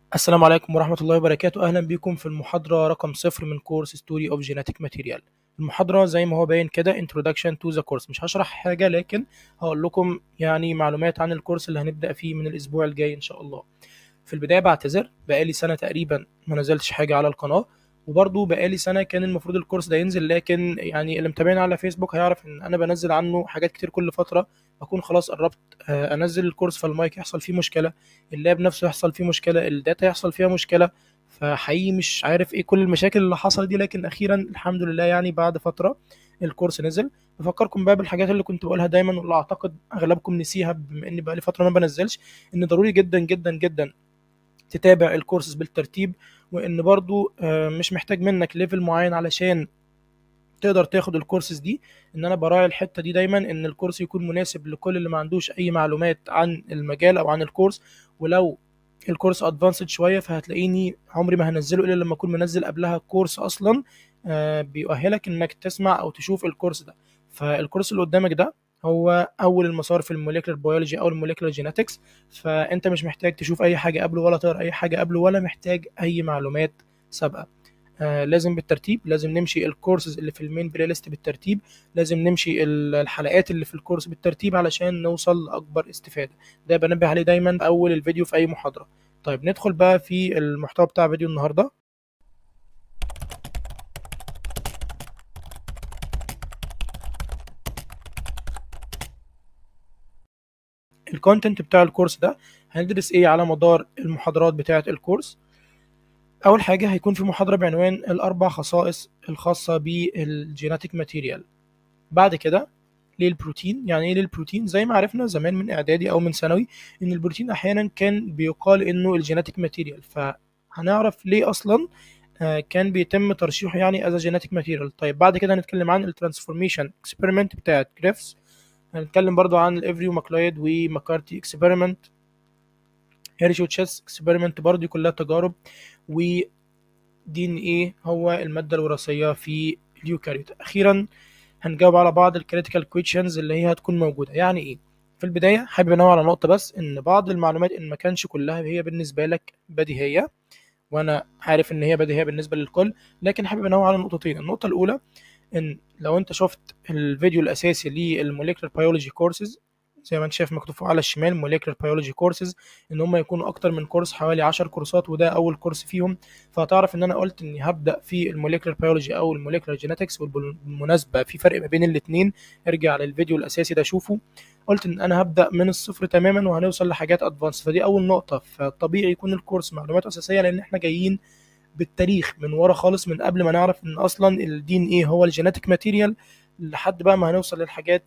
السلام عليكم ورحمة الله وبركاته أهلا بكم في المحاضرة رقم صفر من كورس Story of Genetic Material المحاضرة زي ما هو باين كده Introduction to the course مش هشرح حاجة لكن هقول لكم يعني معلومات عن الكورس اللي هنبدأ فيه من الأسبوع الجاي إن شاء الله في البداية بعتذر بقالي سنة تقريبا ما نزلتش حاجة على القناة وبرضه بقالي سنة كان المفروض الكورس ده ينزل لكن يعني اللي متابعني على فيسبوك هيعرف إن أنا بنزل عنه حاجات كتير كل فترة بكون خلاص قربت آه، أنزل الكورس فالمايك يحصل فيه مشكلة اللاب نفسه يحصل فيه مشكلة الداتا يحصل فيها مشكلة فحقيقي مش عارف ايه كل المشاكل اللي حصلت دي لكن اخيرا الحمد لله يعني بعد فترة الكورس نزل بفكركم بقى بالحاجات اللي كنت بقولها دايما واللي اعتقد اغلبكم نسيها بما اني بقالي فترة ما بنزلش ان ضروري جدا جدا جدا تتابع الكورسز بالترتيب وان برضو آه، مش محتاج منك ليفل معين علشان تقدر تاخد الكورسز دي ان انا براعي الحته دي دايما ان الكورس يكون مناسب لكل اللي ما عندوش اي معلومات عن المجال او عن الكورس ولو الكورس ادفانسد شويه فهتلاقيني عمري ما هنزله الا لما اكون منزل قبلها كورس اصلا آه، بيؤهلك انك تسمع او تشوف الكورس ده فالكورس اللي قدامك ده هو اول المسار في الموليكولر بيولوجي او الموليكولر جينetics فانت مش محتاج تشوف اي حاجه قبله ولا تقرا اي حاجه قبله ولا محتاج اي معلومات سابقه آه لازم بالترتيب لازم نمشي الكورسز اللي في المين بلاي ليست بالترتيب لازم نمشي ال- الحلقات اللي في الكورس بالترتيب علشان نوصل لاكبر استفاده ده بنبه عليه دايما في اول الفيديو في اي محاضره طيب ندخل بقى في المحتوى بتاع فيديو النهارده الكونتنت بتاع الكورس ده هندرس ايه على مدار المحاضرات بتاعه الكورس اول حاجه هيكون في محاضره بعنوان الاربع خصائص الخاصه بالجيناتيك ماتيريال بعد كده ليه البروتين يعني ايه ليه البروتين زي ما عرفنا زمان من اعدادي او من ثانوي ان البروتين احيانا كان بيقال انه الجيناتيك ماتيريال فهنعرف ليه اصلا آه، كان بيتم ترشيحه يعني از جيناتيك ماتيريال طيب بعد كده هنتكلم عن الترانسفورميشن اكسبيرمنت بتاعت جريفز هنتكلم برضو عن الافري وماكلايد وماكارتي اكسبيرمنت هيرش وتشيس اكسبيرمنت برضو كلها تجارب ودي ان ايه هو الماده الوراثيه في اليوكاريوت اخيرا هنجاوب على بعض الكريتيكال كويشنز اللي هي هتكون موجوده يعني ايه في البدايه حابب انوه على نقطه بس ان بعض المعلومات ان ما كانش كلها هي بالنسبه لك بديهيه وانا عارف ان هي بديهيه بالنسبه للكل لكن حابب انوه على نقطتين النقطه الاولى ان لو انت شفت الفيديو الاساسي للموليكولر بيولوجي كورسز زي ما انت شايف مكتوب فوق على الشمال موليكولر بيولوجي كورسز ان هم يكونوا اكتر من كورس حوالي 10 كورسات وده اول كورس فيهم فهتعرف ان انا قلت اني هبدا في الموليكولر بيولوجي او الموليكولر جينetics وبالمناسبه في فرق ما بين الاثنين ارجع للفيديو الاساسي ده شوفه قلت ان انا هبدا من الصفر تماما وهنوصل لحاجات ادفانس فدي اول نقطه فطبيعي يكون الكورس معلومات اساسيه لان احنا جايين بالتاريخ من ورا خالص من قبل ما نعرف ان اصلا الدي ان ايه هو الجينيتك ماتيريال لحد بقى ما هنوصل للحاجات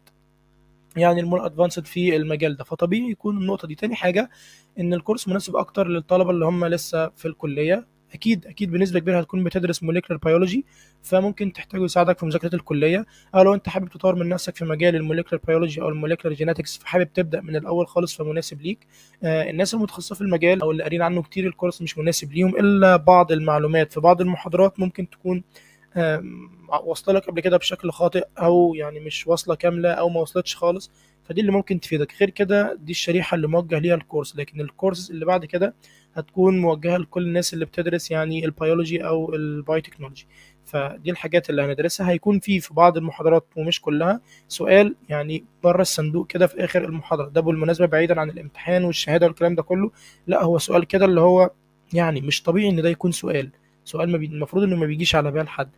يعني المور ادفانسد في المجال ده فطبيعي يكون النقطه دي تاني حاجه ان الكورس مناسب اكتر للطلبه اللي هم لسه في الكليه اكيد اكيد بنسبه كبيره هتكون بتدرس موليكولر بيولوجي فممكن تحتاجه يساعدك في مذاكره الكليه او لو انت حابب تطور من نفسك في مجال الموليكولر بيولوجي او الموليكولر جينetics فحابب تبدا من الاول خالص فمناسب ليك آه الناس المتخصصه في المجال او اللي قارين عنه كتير الكورس مش مناسب ليهم الا بعض المعلومات في بعض المحاضرات ممكن تكون آم، واصله لك قبل كده بشكل خاطئ او يعني مش واصله كامله او ما وصلتش خالص فدي اللي ممكن تفيدك غير كده دي الشريحه اللي موجه ليها الكورس لكن الكورس اللي بعد كده هتكون موجهه لكل الناس اللي بتدرس يعني البيولوجي او البايوتكنولوجي فدي الحاجات اللي هندرسها هيكون في في بعض المحاضرات ومش كلها سؤال يعني بره الصندوق كده في اخر المحاضره ده بالمناسبه بعيدا عن الامتحان والشهاده والكلام ده كله لا هو سؤال كده اللي هو يعني مش طبيعي ان ده يكون سؤال سؤال ما بي... المفروض انه ما بيجيش على بال حد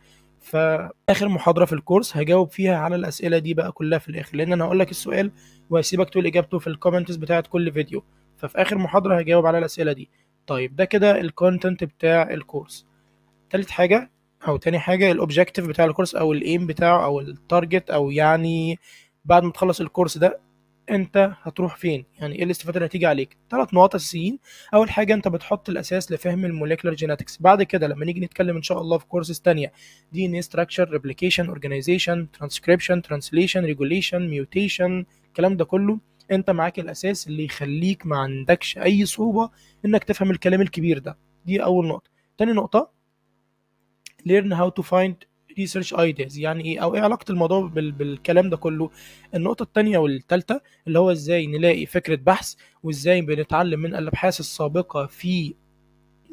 فاخر محاضره في الكورس هجاوب فيها على الاسئله دي بقى كلها في الاخر لان انا هقول لك السؤال وهسيبك تقول اجابته في الكومنتس بتاعت كل فيديو ففي اخر محاضره هجاوب على الاسئله دي طيب ده كده الكونتنت بتاع الكورس تالت حاجه او تاني حاجه الاوبجيكتيف بتاع الكورس او الايم بتاعه او التارجت او يعني بعد ما تخلص الكورس ده انت هتروح فين يعني ايه الاستفاده اللي هتيجي عليك ثلاث نقاط اساسيين اول حاجه انت بتحط الاساس لفهم الموليكولر جينetics بعد كده لما نيجي نتكلم ان شاء الله في كورسز تانية دي ان اي ستراكشر ريبليكيشن اورجانيزيشن ترانسكريبشن ترانسليشن ريجوليشن ميوتيشن الكلام ده كله انت معاك الاساس اللي يخليك ما عندكش اي صعوبه انك تفهم الكلام الكبير ده دي اول نقطه تاني نقطه learn how to find research ideas يعني ايه او ايه علاقه الموضوع بال... بالكلام ده كله النقطه الثانيه والثالثه اللي هو ازاي نلاقي فكره بحث وازاي بنتعلم من الابحاث السابقه في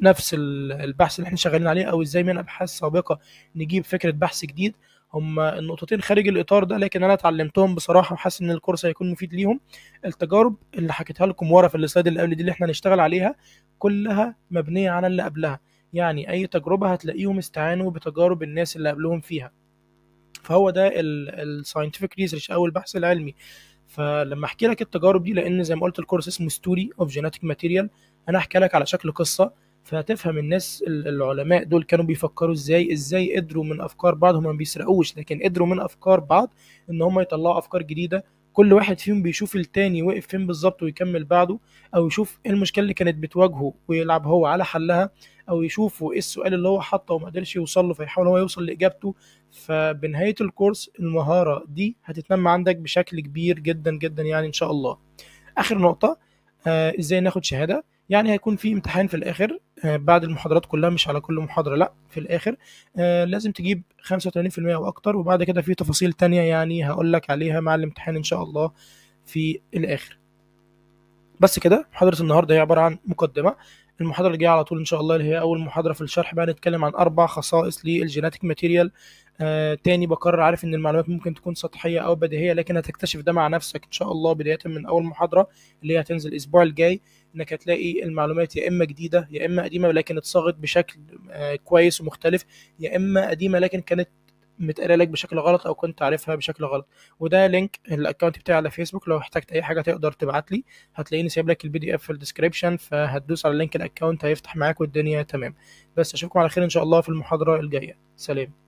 نفس ال- البحث اللي احنا شغالين عليه او ازاي من ابحاث سابقه نجيب فكره بحث جديد هما النقطتين خارج الاطار ده لكن انا اتعلمتهم بصراحه وحاسس ان الكورس هيكون مفيد ليهم التجارب اللي حكيتها لكم ورا في السلايد اللي قبل دي اللي احنا هنشتغل عليها كلها مبنيه على اللي قبلها يعني اي تجربه هتلاقيهم استعانوا بتجارب الناس اللي قبلهم فيها فهو ده الساينتفك ريسيرش او البحث العلمي فلما احكي لك التجارب دي لان زي ما قلت الكورس اسمه ستوري اوف جينيتك ماتيريال انا احكي لك على شكل قصه فهتفهم الناس ال- العلماء دول كانوا بيفكروا ازاي ازاي قدروا من افكار بعض هم ما بيسرقوش لكن قدروا من افكار بعض ان هم يطلعوا افكار جديده كل واحد فيهم بيشوف التاني وقف فين بالظبط ويكمل بعده او يشوف ايه المشكله اللي كانت بتواجهه ويلعب هو على حلها او يشوف ايه السؤال اللي هو حاطه وما قدرش يوصل له فيحاول هو يوصل لاجابته فبنهايه الكورس المهاره دي هتتنمى عندك بشكل كبير جدا جدا يعني ان شاء الله اخر نقطه آه ازاي ناخد شهاده يعني هيكون في امتحان في الاخر آه بعد المحاضرات كلها مش على كل محاضره لا في الاخر آه لازم تجيب 85% او اكتر وبعد كده في تفاصيل تانية يعني هقول لك عليها مع الامتحان ان شاء الله في الاخر بس كده محاضره النهارده هي عباره عن مقدمه المحاضره اللي جايه على طول ان شاء الله اللي هي اول محاضره في الشرح بقى نتكلم عن اربع خصائص للجيناتيك ماتيريال آه تاني بكرر عارف ان المعلومات ممكن تكون سطحيه او بديهيه لكن هتكتشف ده مع نفسك ان شاء الله بدايه من اول محاضره اللي هي هتنزل الاسبوع الجاي انك هتلاقي المعلومات يا اما جديده يا اما قديمه لكن اتصاغت بشكل آه كويس ومختلف يا اما قديمه لكن كانت متقرا لك بشكل غلط او كنت عارفها بشكل غلط وده لينك الاكونت بتاعي على فيسبوك لو احتجت اي حاجه تقدر تبعت لي هتلاقيني سايب لك البي دي اف في الديسكربشن فهتدوس على لينك الاكونت هيفتح معاك والدنيا تمام بس اشوفكم على خير ان شاء الله في المحاضره الجايه سلام